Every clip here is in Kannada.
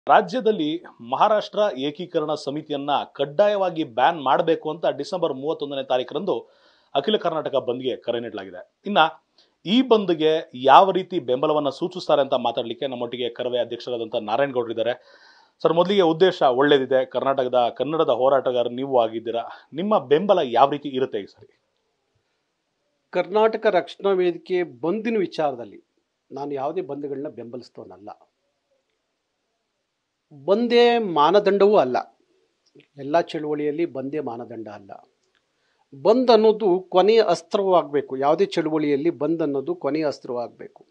ರಾಜ್ಯದಲ್ಲಿ ಮಹಾರಾಷ್ಟ್ರ ಏಕೀಕರಣ ಸಮಿತಿಯನ್ನ ಕಡ್ಡಾಯವಾಗಿ ಬ್ಯಾನ್ ಮಾಡಬೇಕು ಅಂತ ಡಿಸೆಂಬರ್ ಮೂವತ್ತೊಂದನೇ ತಾರೀಕರಂದು ಅಖಿಲ ಕರ್ನಾಟಕ ಬಂದ್ಗೆ ಕರೆ ನೀಡಲಾಗಿದೆ ಇನ್ನ ಈ ಬಂದ್ಗೆ ಯಾವ ರೀತಿ ಬೆಂಬಲವನ್ನ ಸೂಚಿಸ್ತಾರೆ ಅಂತ ಮಾತಾಡಲಿಕ್ಕೆ ನಮ್ಮೊಟ್ಟಿಗೆ ಕರವೇ ಅಧ್ಯಕ್ಷರಾದಂಥ ನಾರಾಯಣಗೌಡರು ಇದ್ದಾರೆ ಸರ್ ಮೊದಲಿಗೆ ಉದ್ದೇಶ ಒಳ್ಳೇದಿದೆ ಕರ್ನಾಟಕದ ಕನ್ನಡದ ಹೋರಾಟಗಾರ ನೀವು ಆಗಿದ್ದೀರಾ ನಿಮ್ಮ ಬೆಂಬಲ ಯಾವ ರೀತಿ ಇರುತ್ತೆ ಈ ಸರಿ ಕರ್ನಾಟಕ ರಕ್ಷಣಾ ವೇದಿಕೆ ಬಂದಿನ ವಿಚಾರದಲ್ಲಿ ನಾನು ಯಾವುದೇ ಬಂದ್ಗಳನ್ನ ಬೆಂಬಲಿಸ್ತವನಲ್ಲ ಬಂದೇ ಮಾನದಂಡವೂ ಅಲ್ಲ ಎಲ್ಲ ಚಳುವಳಿಯಲ್ಲಿ ಬಂದೇ ಮಾನದಂಡ ಅಲ್ಲ ಬಂದ್ ಅನ್ನೋದು ಕೊನೆಯ ಅಸ್ತ್ರವಾಗಬೇಕು ಯಾವುದೇ ಚಳುವಳಿಯಲ್ಲಿ ಬಂದ್ ಅನ್ನೋದು ಕೊನೆಯ ಅಸ್ತ್ರವಾಗಬೇಕು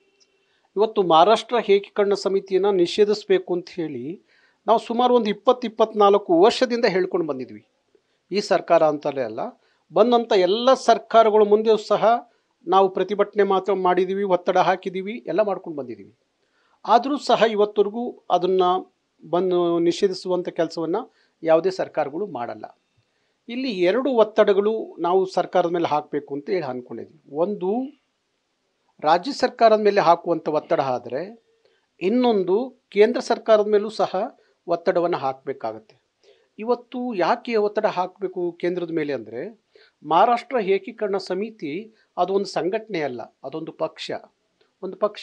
ಇವತ್ತು ಮಹಾರಾಷ್ಟ್ರ ಏಕೀಕರಣ ಸಮಿತಿಯನ್ನು ನಿಷೇಧಿಸಬೇಕು ಅಂತ ಹೇಳಿ ನಾವು ಸುಮಾರು ಒಂದು ಇಪ್ಪತ್ತು ಇಪ್ಪತ್ನಾಲ್ಕು ವರ್ಷದಿಂದ ಹೇಳ್ಕೊಂಡು ಬಂದಿದ್ವಿ ಈ ಸರ್ಕಾರ ಅಂತಲೇ ಅಲ್ಲ ಬಂದಂಥ ಎಲ್ಲ ಸರ್ಕಾರಗಳ ಮುಂದೆ ಸಹ ನಾವು ಪ್ರತಿಭಟನೆ ಮಾತ್ರ ಮಾಡಿದ್ದೀವಿ ಒತ್ತಡ ಹಾಕಿದ್ದೀವಿ ಎಲ್ಲ ಮಾಡ್ಕೊಂಡು ಬಂದಿದ್ದೀವಿ ಆದರೂ ಸಹ ಇವತ್ತರೆಗೂ ಅದನ್ನು ಬಂದು ನಿಷೇಧಿಸುವಂಥ ಕೆಲಸವನ್ನು ಯಾವುದೇ ಸರ್ಕಾರಗಳು ಮಾಡಲ್ಲ ಇಲ್ಲಿ ಎರಡು ಒತ್ತಡಗಳು ನಾವು ಸರ್ಕಾರದ ಮೇಲೆ ಹಾಕಬೇಕು ಅಂತ ಹೇಳಿ ಅಂದ್ಕೊಂಡಿದ್ವಿ ಒಂದು ರಾಜ್ಯ ಸರ್ಕಾರದ ಮೇಲೆ ಹಾಕುವಂಥ ಒತ್ತಡ ಆದರೆ ಇನ್ನೊಂದು ಕೇಂದ್ರ ಸರ್ಕಾರದ ಮೇಲೂ ಸಹ ಒತ್ತಡವನ್ನು ಹಾಕಬೇಕಾಗತ್ತೆ ಇವತ್ತು ಯಾಕೆ ಒತ್ತಡ ಹಾಕಬೇಕು ಕೇಂದ್ರದ ಮೇಲೆ ಅಂದರೆ ಮಹಾರಾಷ್ಟ್ರ ಏಕೀಕರಣ ಸಮಿತಿ ಅದೊಂದು ಸಂಘಟನೆ ಅಲ್ಲ ಅದೊಂದು ಪಕ್ಷ ಒಂದು ಪಕ್ಷ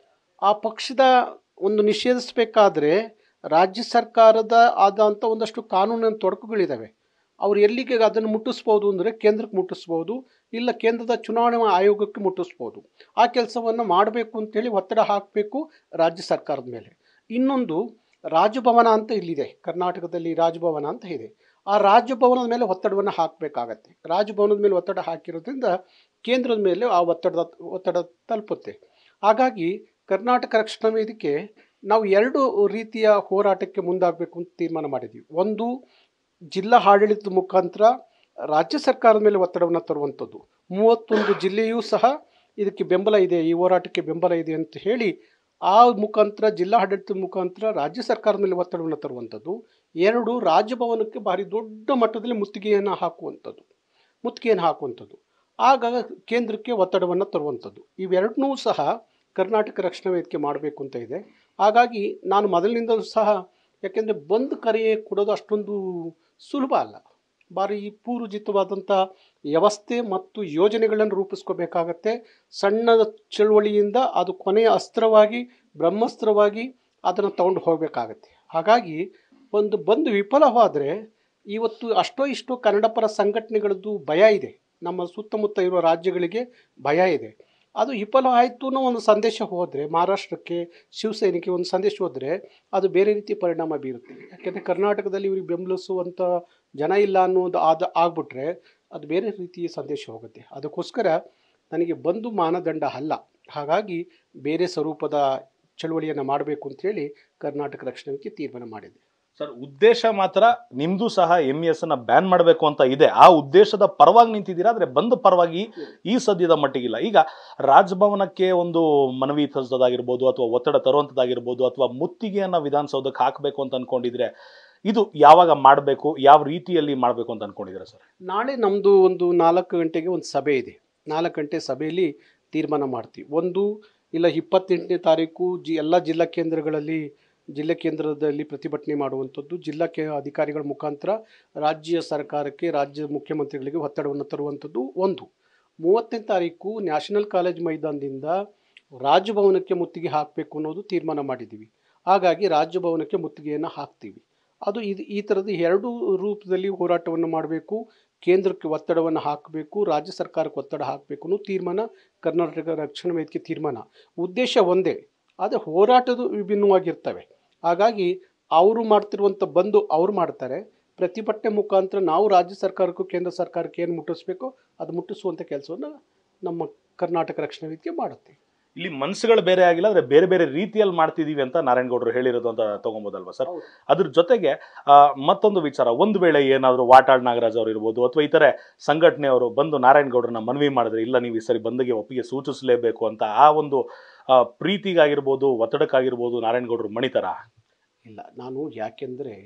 ಆ ಪಕ್ಷದ ಒಂದು ನಿಷೇಧಿಸಬೇಕಾದ್ರೆ ರಾಜ್ಯ ಸರ್ಕಾರದ ಆದಂಥ ಒಂದಷ್ಟು ಕಾನೂನಿನ ತೊಡಕುಗಳಿದ್ದಾವೆ ಅವ್ರು ಎಲ್ಲಿಗೆ ಅದನ್ನು ಮುಟ್ಟಿಸ್ಬೋದು ಅಂದರೆ ಕೇಂದ್ರಕ್ಕೆ ಮುಟ್ಟಿಸ್ಬೋದು ಇಲ್ಲ ಕೇಂದ್ರದ ಚುನಾವಣಾ ಆಯೋಗಕ್ಕೆ ಮುಟ್ಟಿಸ್ಬೋದು ಆ ಕೆಲಸವನ್ನು ಮಾಡಬೇಕು ಅಂತೇಳಿ ಒತ್ತಡ ಹಾಕಬೇಕು ರಾಜ್ಯ ಸರ್ಕಾರದ ಮೇಲೆ ಇನ್ನೊಂದು ರಾಜಭವನ ಅಂತ ಇಲ್ಲಿದೆ ಕರ್ನಾಟಕದಲ್ಲಿ ರಾಜಭವನ ಅಂತ ಇದೆ ಆ ರಾಜಭವನದ ಮೇಲೆ ಒತ್ತಡವನ್ನು ಹಾಕಬೇಕಾಗತ್ತೆ ರಾಜಭವನದ ಮೇಲೆ ಒತ್ತಡ ಹಾಕಿರೋದ್ರಿಂದ ಕೇಂದ್ರದ ಮೇಲೆ ಆ ಒತ್ತಡದ ಒತ್ತಡ ತಲುಪುತ್ತೆ ಹಾಗಾಗಿ ಕರ್ನಾಟಕ ರಕ್ಷಣಾ ವೇದಿಕೆ ನಾವು ಎರಡು ರೀತಿಯ ಹೋರಾಟಕ್ಕೆ ಮುಂದಾಗಬೇಕು ಅಂತ ತೀರ್ಮಾನ ಮಾಡಿದ್ವಿ ಒಂದು ಜಿಲ್ಲಾ ಆಡಳಿತದ ಮುಖಾಂತರ ರಾಜ್ಯ ಸರ್ಕಾರದ ಮೇಲೆ ಒತ್ತಡವನ್ನು ತರುವಂಥದ್ದು ಮೂವತ್ತೊಂದು ಜಿಲ್ಲೆಯೂ ಸಹ ಇದಕ್ಕೆ ಬೆಂಬಲ ಇದೆ ಈ ಹೋರಾಟಕ್ಕೆ ಬೆಂಬಲ ಇದೆ ಅಂತ ಹೇಳಿ ಆ ಮುಖಾಂತರ ಜಿಲ್ಲಾ ಆಡಳಿತದ ಮುಖಾಂತರ ರಾಜ್ಯ ಸರ್ಕಾರದ ಮೇಲೆ ಒತ್ತಡವನ್ನು ತರುವಂಥದ್ದು ಎರಡು ರಾಜಭವನಕ್ಕೆ ಭಾರಿ ದೊಡ್ಡ ಮಟ್ಟದಲ್ಲಿ ಮುತ್ತಿಗೆಯನ್ನು ಹಾಕುವಂಥದ್ದು ಮುತ್ತಿಗೆಯನ್ನು ಹಾಕುವಂಥದ್ದು ಆಗ ಕೇಂದ್ರಕ್ಕೆ ಒತ್ತಡವನ್ನು ತರುವಂಥದ್ದು ಇವೆರಡನ್ನೂ ಸಹ ಕರ್ನಾಟಕ ರಕ್ಷಣಾ ವೇದಿಕೆ ಮಾಡಬೇಕು ಅಂತ ಇದೆ ಹಾಗಾಗಿ ನಾನು ಮೊದಲಿನಿಂದಲೂ ಸಹ ಯಾಕೆಂದರೆ ಬಂದ್ ಕರೆ ಕೊಡೋದು ಅಷ್ಟೊಂದು ಸುಲಭ ಅಲ್ಲ ಭಾರಿ ಪೂರ್ವಜಿತವಾದಂಥ ವ್ಯವಸ್ಥೆ ಮತ್ತು ಯೋಜನೆಗಳನ್ನು ರೂಪಿಸ್ಕೋಬೇಕಾಗತ್ತೆ ಸಣ್ಣ ಚಳುವಳಿಯಿಂದ ಅದು ಕೊನೆಯ ಅಸ್ತ್ರವಾಗಿ ಬ್ರಹ್ಮಾಸ್ತ್ರವಾಗಿ ಅದನ್ನು ತಗೊಂಡು ಹೋಗಬೇಕಾಗತ್ತೆ ಹಾಗಾಗಿ ಒಂದು ಬಂದು ವಿಫಲವಾದರೆ ಇವತ್ತು ಅಷ್ಟೋ ಇಷ್ಟೋ ಕನ್ನಡ ಪರ ಸಂಘಟನೆಗಳದ್ದು ಭಯ ಇದೆ ನಮ್ಮ ಸುತ್ತಮುತ್ತ ಇರುವ ರಾಜ್ಯಗಳಿಗೆ ಭಯ ಇದೆ ಅದು ವಿಫಲ ಆಯಿತು ಅನ್ನೋ ಒಂದು ಸಂದೇಶ ಹೋದರೆ ಮಹಾರಾಷ್ಟ್ರಕ್ಕೆ ಶಿವಸೇನೆಗೆ ಒಂದು ಸಂದೇಶ ಹೋದರೆ ಅದು ಬೇರೆ ರೀತಿ ಪರಿಣಾಮ ಬೀರುತ್ತೆ ಯಾಕೆಂದರೆ ಕರ್ನಾಟಕದಲ್ಲಿ ಇವ್ರಿಗೆ ಬೆಂಬಲಿಸುವಂಥ ಜನ ಇಲ್ಲ ಅನ್ನೋದು ಆದ ಆಗ್ಬಿಟ್ರೆ ಅದು ಬೇರೆ ರೀತಿಯ ಸಂದೇಶ ಹೋಗುತ್ತೆ ಅದಕ್ಕೋಸ್ಕರ ನನಗೆ ಬಂದು ಮಾನದಂಡ ಅಲ್ಲ ಹಾಗಾಗಿ ಬೇರೆ ಸ್ವರೂಪದ ಚಳುವಳಿಯನ್ನು ಮಾಡಬೇಕು ಅಂತೇಳಿ ಕರ್ನಾಟಕ ರಕ್ಷಣೆಗೆ ತೀರ್ಮಾನ ಮಾಡಿದೆ ಸರ್ ಉದ್ದೇಶ ಮಾತ್ರ ನಿಮ್ದು ಸಹ ಎಂ ಎಸ್ ಅನ್ನ ಬ್ಯಾನ್ ಮಾಡಬೇಕು ಅಂತ ಇದೆ ಆ ಉದ್ದೇಶದ ಪರವಾಗಿ ನಿಂತಿದ್ದೀರಾ ಆದ್ರೆ ಬಂದ್ ಪರವಾಗಿ ಈ ಸದ್ಯದ ಮಟ್ಟಿಗಿಲ್ಲ ಈಗ ರಾಜಭವನಕ್ಕೆ ಒಂದು ಮನವಿ ತರಿಸೋದಾಗಿರ್ಬೋದು ಅಥವಾ ಒತ್ತಡ ತರುವಂತದ್ದಾಗಿರ್ಬೋದು ಅಥವಾ ಮುತ್ತಿಗೆಯನ್ನ ವಿಧಾನಸೌಧಕ್ಕೆ ಹಾಕಬೇಕು ಅಂತ ಅನ್ಕೊಂಡಿದ್ರೆ ಇದು ಯಾವಾಗ ಮಾಡಬೇಕು ಯಾವ ರೀತಿಯಲ್ಲಿ ಮಾಡಬೇಕು ಅಂತ ಅನ್ಕೊಂಡಿದ್ದೀರಾ ಸರ್ ನಾಳೆ ನಮ್ಮದು ಒಂದು ನಾಲ್ಕು ಗಂಟೆಗೆ ಒಂದು ಸಭೆ ಇದೆ ನಾಲ್ಕು ಗಂಟೆ ಸಭೆಯಲ್ಲಿ ತೀರ್ಮಾನ ಮಾಡ್ತೀವಿ ಒಂದು ಇಲ್ಲ ಇಪ್ಪತ್ತೆಂಟನೇ ತಾರೀಕು ಜಿ ಎಲ್ಲ ಜಿಲ್ಲಾ ಕೇಂದ್ರಗಳಲ್ಲಿ ಜಿಲ್ಲಾ ಕೇಂದ್ರದಲ್ಲಿ ಪ್ರತಿಭಟನೆ ಮಾಡುವಂಥದ್ದು ಜಿಲ್ಲಾ ಕೇ ಅಧಿಕಾರಿಗಳ ಮುಖಾಂತರ ರಾಜ್ಯ ಸರ್ಕಾರಕ್ಕೆ ರಾಜ್ಯ ಮುಖ್ಯಮಂತ್ರಿಗಳಿಗೆ ಒತ್ತಡವನ್ನು ತರುವಂಥದ್ದು ಒಂದು ಮೂವತ್ತನೇ ತಾರೀಕು ನ್ಯಾಷನಲ್ ಕಾಲೇಜ್ ಮೈದಾನದಿಂದ ರಾಜಭವನಕ್ಕೆ ಮುತ್ತಿಗೆ ಹಾಕಬೇಕು ಅನ್ನೋದು ತೀರ್ಮಾನ ಮಾಡಿದ್ದೀವಿ ಹಾಗಾಗಿ ರಾಜಭವನಕ್ಕೆ ಮುತ್ತಿಗೆಯನ್ನು ಹಾಕ್ತೀವಿ ಅದು ಇದು ಈ ಥರದ ಎರಡು ರೂಪದಲ್ಲಿ ಹೋರಾಟವನ್ನು ಮಾಡಬೇಕು ಕೇಂದ್ರಕ್ಕೆ ಒತ್ತಡವನ್ನು ಹಾಕಬೇಕು ರಾಜ್ಯ ಸರ್ಕಾರಕ್ಕೆ ಒತ್ತಡ ಹಾಕಬೇಕು ಅನ್ನೋ ತೀರ್ಮಾನ ಕರ್ನಾಟಕ ರಕ್ಷಣಾ ವೇದಿಕೆ ತೀರ್ಮಾನ ಉದ್ದೇಶ ಒಂದೇ ಆದರೆ ಹೋರಾಟದ ವಿಭಿನ್ನವಾಗಿರ್ತವೆ ಹಾಗಾಗಿ ಅವರು ಮಾಡ್ತಿರುವಂಥ ಬಂದು ಅವ್ರು ಮಾಡ್ತಾರೆ ಪ್ರತಿಭಟನೆ ಮುಖಾಂತರ ನಾವು ರಾಜ್ಯ ಸರ್ಕಾರಕ್ಕೂ ಕೇಂದ್ರ ಸರ್ಕಾರಕ್ಕೆ ಏನು ಮುಟ್ಟಿಸ್ಬೇಕೋ ಅದು ಮುಟ್ಟಿಸುವಂಥ ಕೆಲಸವನ್ನು ನಮ್ಮ ಕರ್ನಾಟಕ ರಕ್ಷಣಾ ವೇದಿಕೆ ಮಾಡುತ್ತೆ ಇಲ್ಲಿ ಮನಸ್ಸುಗಳು ಬೇರೆ ಆಗಿಲ್ಲ ಆದ್ರೆ ಬೇರೆ ಬೇರೆ ರೀತಿಯಲ್ಲಿ ಮಾಡ್ತಿದೀವಿ ಅಂತ ನಾರಾಯಣಗೌಡರು ಹೇಳಿರೋದು ಅಂತ ತಗೊಬೋದಲ್ವಾ ಸರ್ ಹೌದು. ಅದ್ರ ಜೊತೆಗೆ ಆ, ಮತ್ತೊಂದು ವಿಚಾರ ಒಂದು ವೇಳೆ ಏನಾದ್ರು ವಾಟಾಳ್ ನಾಗರಾಜ್ ಅವರು ಇರ್ಬೋದು ಅಥವಾ ಇತರೆ ಸಂಘಟನೆಯವರು ಬಂದು ನಾರಾಯಣಗೌಡರನ್ನ ಮನವಿ ಮಾಡಿದ್ರೆ ಇಲ್ಲ ನೀವು ಈ ಸರಿ ಬಂದಿಗೆ ಒಪ್ಪಿಗೆ ಸೂಚಿಸಲೇಬೇಕು ಅಂತ ಆ ಒಂದು ಆ, ಪ್ರೀತಿಗಾಗಿರ್ಬೋದು ಒತ್ತಡಕ್ಕಾಗಿರ್ಬೋದು ನಾರಾಯಣಗೌಡರು ಮಣಿತಾರ ಇಲ್ಲ ನಾನು ಯಾಕೆಂದರೆ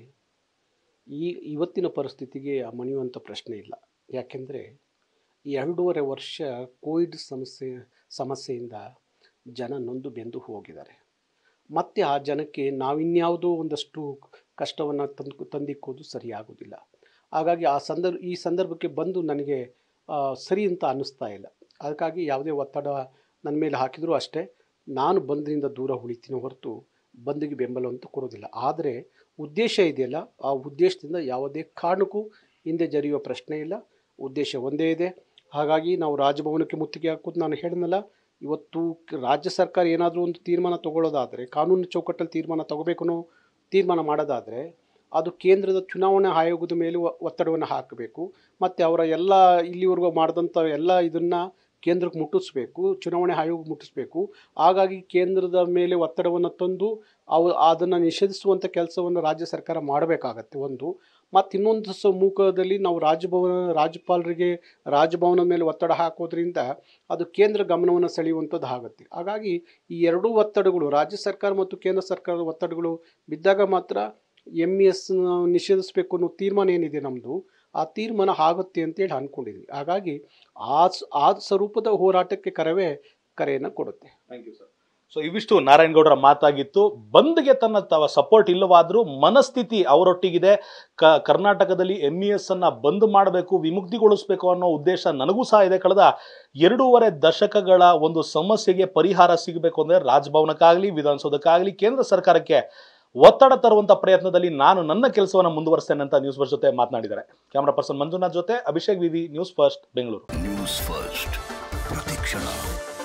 ಈ ಇವತ್ತಿನ ಪರಿಸ್ಥಿತಿಗೆ ಆ ಮಣಿಯುವಂಥ ಪ್ರಶ್ನೆ ಇಲ್ಲ ಯಾಕೆಂದರೆ ಈ ಎರಡೂವರೆ ವರ್ಷ ಕೋವಿಡ್ ಸಮಸ್ಯೆ ಸಮಸ್ಯೆಯಿಂದ ಜನ ನೊಂದು ಬೆಂದು ಹೋಗಿದ್ದಾರೆ ಮತ್ತೆ ಆ ಜನಕ್ಕೆ ನಾವಿನ್ಯಾವುದೋ ಒಂದಷ್ಟು ಕಷ್ಟವನ್ನು ತಂದು ತಂದಿಕ್ಕೋದು ಸರಿಯಾಗೋದಿಲ್ಲ ಹಾಗಾಗಿ ಆ ಸಂದರ್ಭ ಈ ಸಂದರ್ಭಕ್ಕೆ ಬಂದು ನನಗೆ ಆ, ಸರಿ ಅಂತ ಅನ್ನಿಸ್ತಾ ಇಲ್ಲ ಅದಕ್ಕಾಗಿ ಯಾವುದೇ ಒತ್ತಡ ನನ್ನ ಮೇಲೆ ಹಾಕಿದರೂ ಅಷ್ಟೇ ನಾನು ಬಂದ್ರಿಂದ ದೂರ ಉಳಿತೀನಿ ಹೊರತು ಬಂದಿಗೆ ಬೆಂಬಲವಂತೂ ಕೊಡೋದಿಲ್ಲ ಆದರೆ ಉದ್ದೇಶ ಇದೆಯಲ್ಲ ಆ ಉದ್ದೇಶದಿಂದ ಯಾವುದೇ ಕಾರಣಕ್ಕೂ ಹಿಂದೆ ಜರಿಯುವ ಪ್ರಶ್ನೆ ಇಲ್ಲ ಉದ್ದೇಶ ಒಂದೇ ಇದೆ ಹಾಗಾಗಿ ನಾವು ರಾಜಭವನಕ್ಕೆ ಮುತ್ತಿಗೆ ಹಾಕೋದು ನಾನು ಹೇಳಿದ್ನಲ್ಲ ಇವತ್ತು ಕ- ರಾಜ್ಯ ಸರ್ಕಾರ ಏನಾದರೂ ಒಂದು ತೀರ್ಮಾನ ತಗೊಳ್ಳೋದಾದರೆ ಕಾನೂನು ಚೌಕಟ್ಟಲ್ಲಿ ತೀರ್ಮಾನ ತಗೋಬೇಕು ಅನ್ನೋ ತೀರ್ಮಾನ ಮಾಡೋದಾದರೆ ಅದು ಕೇಂದ್ರದ ಚುನಾವಣಾ ಆಯೋಗದ ಮೇಲೆ ಒ- ಒತ್ತಡವನ್ನು ಹಾಕಬೇಕು ಮತ್ತು ಅವರ ಎಲ್ಲ ಇಲ್ಲಿವರೆಗೂ ಮಾಡಿದಂಥ ಎಲ್ಲ ಇದನ್ನು ಕೇಂದ್ರಕ್ಕೆ ಮುಟ್ಟಿಸ್ಬೇಕು ಚುನಾವಣೆ ಆಯೋಗ ಮುಟ್ಟಿಸ್ಬೇಕು ಹಾಗಾಗಿ ಕೇಂದ್ರದ ಮೇಲೆ ಒತ್ತಡವನ್ನು ತಂದು ಅವು ಅದನ್ನು ನಿಷೇಧಿಸುವಂಥ ಕೆಲಸವನ್ನು ರಾಜ್ಯ ಸರ್ಕಾರ ಮಾಡಬೇಕಾಗತ್ತೆ ಒಂದು ಮತ್ತು ಇನ್ನೊಂದು ಸಮ್ಮುಖದಲ್ಲಿ ನಾವು ರಾಜಭವನ ರಾಜ್ಯಪಾಲರಿಗೆ ರಾಜಭವನ ಮೇಲೆ ಒತ್ತಡ ಹಾಕೋದ್ರಿಂದ ಅದು ಕೇಂದ್ರ ಗಮನವನ್ನು ಸೆಳೆಯುವಂಥದ್ದು ಆಗುತ್ತೆ ಹಾಗಾಗಿ ಈ ಎರಡೂ ಒತ್ತಡಗಳು ರಾಜ್ಯ ಸರ್ಕಾರ ಮತ್ತು ಕೇಂದ್ರ ಸರ್ಕಾರದ ಒತ್ತಡಗಳು ಬಿದ್ದಾಗ ಮಾತ್ರ ಎಮ್ ಇ ಎಸ್ ನಿಷೇಧಿಸಬೇಕು ಅನ್ನೋ ತೀರ್ಮಾನ ಏನಿದೆ ನಮ್ಮದು ಆ ತೀರ್ಮಾನ ಆಗುತ್ತೆ ಅಂತೇಳಿ ಅಂದ್ಕೊಂಡಿದ್ವಿ ಹಾಗಾಗಿ ಆ ಸ್- ಆ ಸ್ವರೂಪದ ಹೋರಾಟಕ್ಕೆ ಕರವೇ ಕರೆಯನ್ನು ಕೊಡುತ್ತೆ ಥ್ಯಾಂಕ್ ಯು ಸರ್ ಸೊ ಇವಿಷ್ಟು ನಾರಾಯಣಗೌಡರ ಮಾತಾಗಿತ್ತು ಬಂದ್ಗೆ ತನ್ನ ತವ ಸಪೋರ್ಟ್ ಇಲ್ಲವಾದ್ರೂ ಮನಸ್ಥಿತಿ ಅವರೊಟ್ಟಿಗಿದೆ ಕ ಕರ್ನಾಟಕದಲ್ಲಿ ಎಂ ಇ ಎಸ್ ಅನ್ನ ಬಂದ್ ಮಾಡಬೇಕು ವಿಮುಕ್ತಿಗೊಳಿಸಬೇಕು ಅನ್ನೋ ಉದ್ದೇಶ ನನಗೂ ಸಹ ಇದೆ ಕಳೆದ ಎರಡೂವರೆ ದಶಕಗಳ ಒಂದು ಸಮಸ್ಯೆಗೆ ಪರಿಹಾರ ಸಿಗಬೇಕು ಅಂದ್ರೆ ರಾಜಭವನಕ್ಕಾಗಲಿ ವಿಧಾನಸೌಧಕ್ಕಾಗಲಿ ಕೇಂದ್ರ ಸರ್ಕಾರಕ್ಕೆ ಒತ್ತಡ ತರುವಂತ ಪ್ರಯತ್ನದಲ್ಲಿ ನಾನು ನನ್ನ ಕೆಲಸವನ್ನು ಮುಂದುವರಿಸ್ತೇನೆ ಅಂತ ನ್ಯೂಸ್ ಫಸ್ಟ್ ಜೊತೆ ಮಾತನಾಡಿದ್ದಾರೆ ಕ್ಯಾಮರಾ ಪರ್ಸನ್ ಮಂಜುನಾಥ್ ಜೊತೆ ಅಭಿಷೇಕ್ ವಿವಿ news first Bengaluru news first ಪ್ರತಿಕ್ಷಣ